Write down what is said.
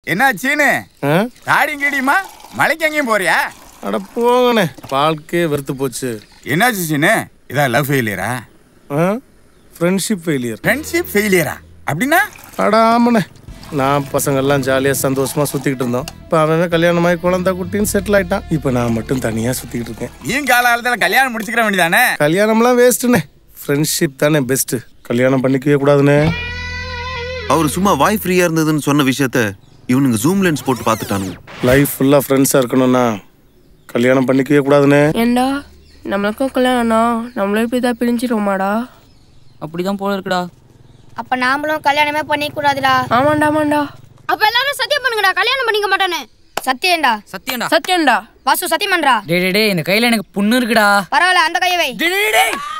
என்ன சீனு ஆ? தாடி கீடியுமா மலைக்கு எங்கேயும் போறியா அட போங்கண்ணே வாழ்க்கையே வெறுத்து போச்சு என்னாச்சு சீனு இதான் லவ் ஃபெயிலியரா ஃப்ரெண்ட்ஷிப் ஃபெயிலியர் ஃப்ரெண்ட்ஷிப் ஃபெயிலியரா அப்படின்னா அட ஆமாண்ணே நான் பசங்கள்லாம் ஜாலியாக சந்தோஷமா சுற்றிக்கிட்டு இருந்தோம் இப்போ அவன் கல்யாணமாகி குழந்தை குட்டின்னு செட்டில் ஆயிட்டான் இப்போ நான் மட்டும் தனியாக சுற்றிக்கிட்டு இருக்கேன் நீயும் காலகாலத்தில் கல்யாணம் முடிச்சுக்கிற வேண்டியதானே கல்யாணம்லாம் வேஸ்ட்டுண்ணே ஃப்ரெண்ட்ஷிப் தானே பெஸ்ட்டு கல்யாணம் பண்ணிக்கவே கூடாதுண்ணே அவர் சும்மா வாய் ஃப்ரீயா இருந்ததுன்னு சொன்ன விஷயத்த இவனுங்க ஜூம் லென்ஸ் போட்டு பார்த்துட்டானுங்க லைஃப் ஃபுல்லாக ஃப்ரெண்ட்ஸாக இருக்கணும்னா கல்யாணம் பண்ணிக்கவே கூடாதுண்ணே ஏண்டா நம்மளுக்கும் கல்யாணம்னா நம்மளே இப்படி தான் பிரிஞ்சிருவோமாடா அப்படிதான் போல இருக்குடா அப்ப நாமளும் கல்யாணமே பண்ணிக்க கூடாதுடா ஆமாண்டா ஆமாண்டா அப்ப எல்லாரும் சத்தியம் பண்ணுங்கடா கல்யாணம் பண்ணிக்க மாட்டானே சத்தியம்டா சத்தியம்டா சத்தியம்டா வாசு சத்தியம் பண்றா டேய் டேய் டேய் இந்த கையில எனக்கு புண்ணு இருக்குடா பரவாயில்ல அந்த கையை வை டேய் டேய், டேய்